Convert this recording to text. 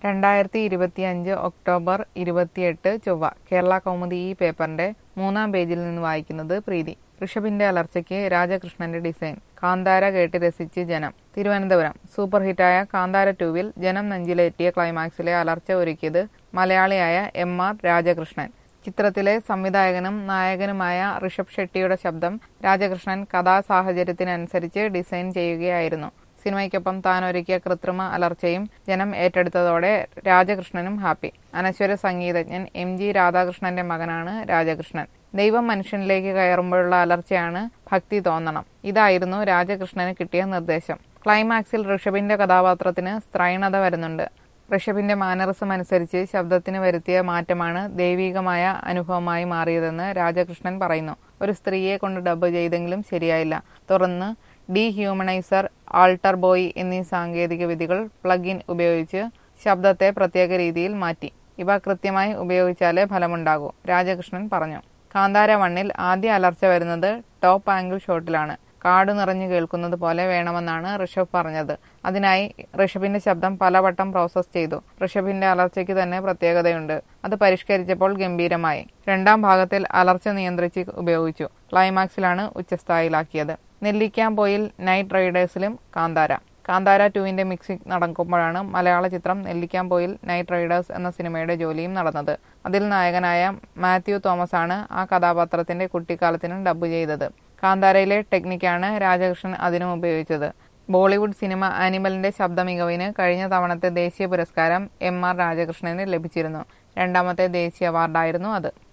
രണ്ടായിരത്തി ഇരുപത്തിയഞ്ച് ഒക്ടോബർ ഇരുപത്തിയെട്ട് ചൊവ്വ കേരള കൗമുദി ഈ പേപ്പറിന്റെ മൂന്നാം പേജിൽ നിന്ന് വായിക്കുന്നത് പ്രീതി ഋഷഭിന്റെ അലർച്ചയ്ക്ക് രാജകൃഷ്ണന്റെ ഡിസൈൻ കാന്താര കേട്ട് രസിച്ച് ജനം തിരുവനന്തപുരം സൂപ്പർ ഹിറ്റായ കാന്താര ടൂവിൽ ജനം നെഞ്ചിലേറ്റിയ ക്ലൈമാക്സിലെ അലർച്ച ഒരുക്കിയത് മലയാളിയായ എം ആർ രാജകൃഷ്ണൻ ചിത്രത്തിലെ സംവിധായകനും നായകനുമായ ഋഷഭ് ഷെട്ടിയുടെ ശബ്ദം രാജകൃഷ്ണൻ കഥാസാഹചര്യത്തിനനുസരിച്ച് ഡിസൈൻ ചെയ്യുകയായിരുന്നു സിനിമയ്ക്കൊപ്പം താൻ ഒരുക്കിയ കൃത്രിമ അലർച്ചയും ജനം ഏറ്റെടുത്തതോടെ രാജകൃഷ്ണനും ഹാപ്പി അനശ്വര സംഗീതജ്ഞൻ എം ജി രാധാകൃഷ്ണന്റെ മകനാണ് രാജകൃഷ്ണൻ ദൈവം മനുഷ്യനിലേക്ക് കയറുമ്പോഴുള്ള അലർച്ചയാണ് ഭക്തി തോന്നണം ഇതായിരുന്നു രാജകൃഷ്ണന് കിട്ടിയ നിർദ്ദേശം ക്ലൈമാക്സിൽ ഋഷഭിന്റെ കഥാപാത്രത്തിന് സ്ത്രൈണത വരുന്നുണ്ട് ഋഷഭിന്റെ മാനറിസം അനുസരിച്ച് ശബ്ദത്തിന് വരുത്തിയ മാറ്റമാണ് ദൈവികമായ അനുഭവമായി മാറിയതെന്ന് രാജകൃഷ്ണൻ പറയുന്നു ഒരു സ്ത്രീയെ കൊണ്ട് ഡബ് ചെയ്തെങ്കിലും ശരിയായില്ല തുടർന്ന് ഡീഹ്യൂമനൈസർ ആൾട്ടർ ബോയ് എന്നീ സാങ്കേതിക വിധികൾ പ്ലഗ് ഇൻ ഉപയോഗിച്ച് ശബ്ദത്തെ പ്രത്യേക രീതിയിൽ മാറ്റി ഇവ കൃത്യമായി ഉപയോഗിച്ചാലേ ഫലമുണ്ടാകൂ രാജകൃഷ്ണൻ പറഞ്ഞു കാന്താര വണ്ണിൽ ആദ്യ അലർച്ച വരുന്നത് ടോപ്പ് ആംഗിൾ ഷോട്ടിലാണ് കാട് നിറഞ്ഞു കേൾക്കുന്നത് പോലെ വേണമെന്നാണ് ഋഷഭ് പറഞ്ഞത് അതിനായി ഋഷഭിന്റെ ശബ്ദം പലവട്ടം പ്രോസസ് ചെയ്തു ഋഷഭിന്റെ അലർച്ചയ്ക്ക് തന്നെ പ്രത്യേകതയുണ്ട് അത് പരിഷ്കരിച്ചപ്പോൾ ഗംഭീരമായി രണ്ടാം ഭാഗത്തിൽ അലർച്ച നിയന്ത്രിച്ച് ഉപയോഗിച്ചു ക്ലൈമാക്സിലാണ് ഉച്ചസ്ഥായിലാക്കിയത് നെല്ലിക്കാംപോയിൽ നൈറ്റ് റൈഡേഴ്സിലും കാന്താര കാന്താര ടുവിന്റെ മിക്സിംഗ് നടക്കുമ്പോഴാണ് മലയാള ചിത്രം നെല്ലിക്കാംപോയിൽ നൈറ്റ് റൈഡേഴ്സ് എന്ന സിനിമയുടെ ജോലിയും നടന്നത് അതിൽ നായകനായ മാത്യു തോമസ് ആണ് ആ കഥാപാത്രത്തിന്റെ കുട്ടിക്കാലത്തിനും ഡബ്ബ് ചെയ്തത് കാന്താരയിലെ ടെക്നിക്കാണ് രാജകൃഷ്ണൻ അതിനും ഉപയോഗിച്ചത് ബോളിവുഡ് സിനിമ ആനിമലിന്റെ ശബ്ദ മികവിന് കഴിഞ്ഞ തവണത്തെ ദേശീയ പുരസ്കാരം എം ആർ രാജകൃഷ്ണന് ലഭിച്ചിരുന്നു രണ്ടാമത്തെ ദേശീയ അവാർഡായിരുന്നു അത്